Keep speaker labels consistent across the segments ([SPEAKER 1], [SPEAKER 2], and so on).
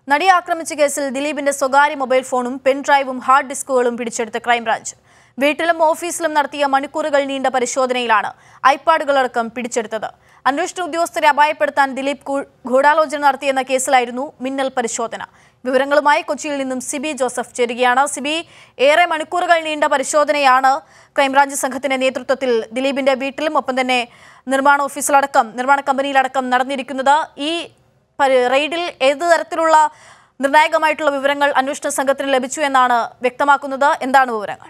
[SPEAKER 1] നടിയെ ആക്രമിച്ച കേസിൽ ദിലീപിന്റെ സ്വകാര്യ മൊബൈൽ ഫോണും പെൻഡ്രൈവും ഹാർഡ് ഡിസ്കുകളും പിടിച്ചെടുത്ത് ക്രൈംബ്രാഞ്ച് വീട്ടിലും ഓഫീസിലും നടത്തിയ മണിക്കൂറുകൾ നീണ്ട പരിശോധനയിലാണ് ഐപാഡുകളടക്കം പിടിച്ചെടുത്തത് അന്വേഷണ ഉദ്യോഗസ്ഥരെ അപായപ്പെടുത്താൻ ദിലീപ് ഗൂ- ഗൂഢാലോചന നടത്തിയെന്ന കേസിലായിരുന്നു മിന്നൽ പരിശോധന വിവരങ്ങളുമായി കൊച്ചിയിൽ നിന്നും സിബി ജോസഫ് ചേരുകയാണ് സിബി ഏറെ മണിക്കൂറുകൾ നീണ്ട പരിശോധനയാണ് ക്രൈംബ്രാഞ്ച് സംഘത്തിന്റെ നേതൃത്വത്തിൽ ദിലീപിന്റെ വീട്ടിലും ഒപ്പം തന്നെ നിർമ്മാണ ഓഫീസിലടക്കം നിർമ്മാണ കമ്പനിയിലടക്കം നടന്നിരിക്കുന്നത് ഈ പരി- റെയ്ഡിൽ ഏത് തരത്തിലുള്ള നിർണായകമായിട്ടുള്ള വിവരങ്ങൾ അന്വേഷണ സംഘത്തിന് ലഭിച്ചു എന്നാണ് വ്യക്തമാക്കുന്നത് എന്താണ് വിവരങ്ങൾ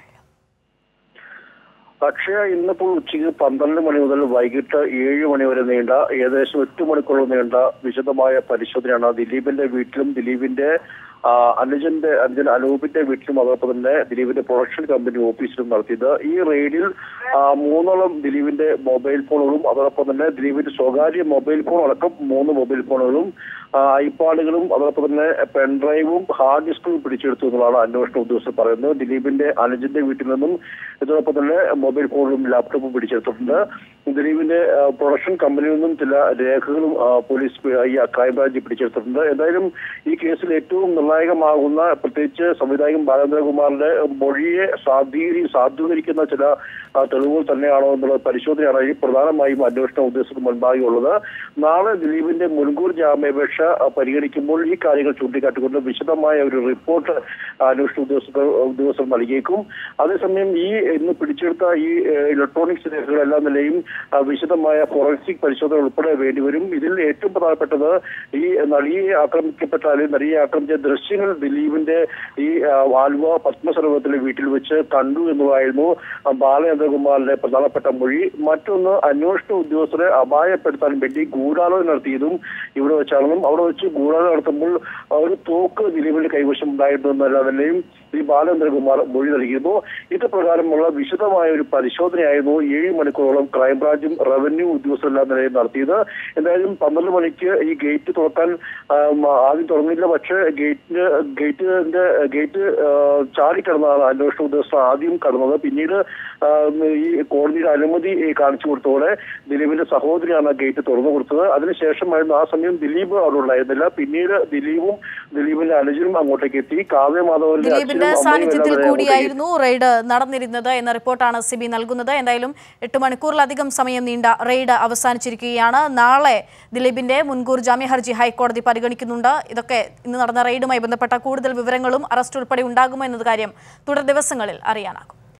[SPEAKER 2] അക്ഷയ ഇന്നിപ്പോൾ ഉച്ചയ്ക്ക് പന്ത്രണ്ട് മണി മുതൽ വൈകിട്ട് ഏഴ് മണി വരെ നീണ്ട ഏകദേശം എട്ട് മണിക്കൂറോളം നീണ്ട വിശദമായ പരിശോധനയാണ് ദിലീപിന്റെ വീട്ടിലും ദിലീപിന്റെ ആ, അനുജന്റെ അനുജൻ അനൂപിന്റെ വീട്ടിലും അതോടൊപ്പം തന്നെ ദിലീപിന്റെ പ്രൊഡക്ഷൻ കമ്പനി ഓഫീസിലും നടത്തിയത് ഈ റെയ്ഡിൽ ആ, മൂന്നോളം ദിലീപിന്റെ മൊബൈൽ ഫോണുകളും അതോടൊപ്പം തന്നെ ദിലീപിന്റെ സ്വകാര്യ മൊബൈൽ ഫോൺ അടക്കം മൂന്ന് മൊബൈൽ ഫോണുകളും ആ, ഐപാഡുകളും അതോടൊപ്പം തന്നെ പെൻഡ്രൈവും ഹാർഡ് ഡിസ്കും പിടിച്ചെടുത്തു എന്നുള്ളതാണ് അന്വേഷണ ഉദ്യോഗസ്ഥർ പറയുന്നത് ദിലീപിന്റെ അനുജന്റെ വീട്ടിൽ നിന്നും ഇതോടൊപ്പം തന്നെ മൊബൈൽ ഫോണും ലാപ്ടോപ്പും പിടിച്ചെടുത്തിട്ടുണ്ട് ദിലീപിന്റെ ആ, പ്രൊഡക്ഷൻ കമ്പനിയിൽ നിന്നും ചില രേഖകളും ആ, പോലീസ് പി- ഈ ക്രൈംബ്രാഞ്ച് പിടിച്ചെടുത്തിട്ടുണ്ട് എന്തായാലും ഈ കേസിൽ ഏറ്റവും നിർണായകമാകുന്ന പ്രത്യേകിച്ച് സംവിധായകൻ ബാലേന്ദ്രകുമാറിന്റെ മൊഴിയെ സ്വാധീനി സ്വാധീകരിക്കുന്ന ചില ആ, തെളിവുകൾ തന്നെയാണോ എന്നുള്ള പരിശോധനയാണ് ഈ പ്രധാനമായും അന്വേഷണ ഉദ്യോഗസ്ഥർക്ക് മുൻപാകെ ഉള്ളത് നാളെ ദിലീപിന്റെ മുൻകൂർ ജാമ്യാപേക്ഷ ആ, പരിഗണിക്കുമ്പോൾ ഈ കാര്യങ്ങൾ ചൂണ്ടിക്കാട്ടിക്കൊണ്ട് വിശദമായ ഒരു റിപ്പോർട്ട് അന്വേഷണ ഉദ്യോഗസ്ഥർ ഉദ്യോഗസ്ഥർ നൽകിയേക്കും അതേസമയം ഈ ഇന്ന് പിടിച്ചെടുത്ത ഈ ഏഹ്, ഇലക്ട്രോണിക്സ് രേഖകളെല്ലാം നിലയും ആ, വിശദമായ ഫോറൻസിക് പരിശോധന ഉൾപ്പെടെ വേണ്ടിവരും ഇതിൽ ഏറ്റവും പ്രധാനപ്പെട്ടത് ഈ നടിയെ ആക്രമിക്കപ്പെട്ട അല്ലെങ്കിൽ നടിയെ ആക്രമിച്ച ദൃശ്യങ്ങൾ ദിലീപിന്റെ ഈ ആ, ആലുവ പത്മസരോവരത്തിലെ വീട്ടിൽ വെച്ച് കണ്ടു എന്നുള്ളതായിരുന്നു ആ, ബാലചന്ദ്രകുമാറിന്റെ പ്രധാനപ്പെട്ട മൊഴി മറ്റൊന്ന് അന്വേഷണ ഉദ്യോഗസ്ഥരെ അപായപ്പെടുത്താൻ വേണ്ടി ഗൂഢാലോചന നടത്തിയതും ഇവിടെ വെച്ചാണെന്നും അവിടെ വെച്ച് ഗൂഢാലോചന നടത്തുമ്പോൾ ആ, ഒരു തോക്ക് ദിലീപിന്റെ കൈവശം ഉണ്ടായിരുന്നു എന്നല്ല തന്നെയും ഈ ബാലചന്ദ്രകുമാർ മൊഴി നൽകിയിരുന്നു ഇത് പ്രകാരമുള്ള വിശദമായ ഒരു പരിശോധനയായിരുന്നു ഏഴ് മണിക്കൂറോളം ക്രൈംബ്രാഞ്ചും റവന്യൂ ഉദ്യോഗസ്ഥരെല്ലാം നിലയിൽ നടത്തിയത് എന്തായാലും പന്ത്രണ്ട് മണിക്ക് ഈ ഗേറ്റ് തുറക്കാൻ ആ, മ- ആദ്യം തുറന്നില്ല പക്ഷേ ഗേറ്റിന് ഗേറ്റിന്റെ ഗേറ്റ് ആ, ചാടിക്കടന്നതാണ് അന്വേഷണ ഉദ്യോഗസ്ഥർ ആദ്യം കടന്നത് പിന്നീട് ആ, ഈ കോടതിയുടെ അനുമതി ഈ കാണിച്ചു കൊടുത്തതോടെ ദിലീപിന്റെ സഹോദരിയാണ് ഗേറ്റ് തുറന്നു കൊടുത്തത് അതിനുശേഷമായിരുന്നു ആ സമയം ദിലീപ് അവിടെ ഉണ്ടായിരുന്നില്ല പിന്നീട് ദിലീപും ദിലീപിന്റെ അനുജനും അങ്ങോട്ടേക്ക് എത്തി കാവ്യ മാധവന്റെ
[SPEAKER 1] ദിലീപിന്റെ
[SPEAKER 2] അച്ഛനും അമ്മയും
[SPEAKER 1] സാന്നിധ്യത്തിൽ
[SPEAKER 2] എല്ലാം തന്നെ അങ്ങോട്ടേക്ക്
[SPEAKER 1] കൂടിയായിരുന്നു റെയ്ഡ് നടന്നിരുന്നത് എന്ന റിപ്പോർട്ടാണ് സിബി നൽകുന്നത് എന്തായാലും എട്ട് മണിക്കൂറിലധികം സമയം നീണ്ട റെയ്ഡ് അവസാനിച്ചിരിക്കുകയാണ് നാളെ ദിലീപിന്റെ മുൻകൂർ ജാമ്യ ഹർജി ഹൈക്കോടതി പരിഗണിക്കുന്നുണ്ട് ഇതൊക്കെ ഇന്ന് നടന്ന റെയ്ഡുമായി ബന്ധപ്പെട്ട കൂടുതൽ വിവരങ്ങളും അറസ്റ്റ് ഉൾപ്പെടെ ഉണ്ടാകുമോ എന്നത് കാര്യം തുടർ ദിവസങ്ങളിൽ അറിയാനാകും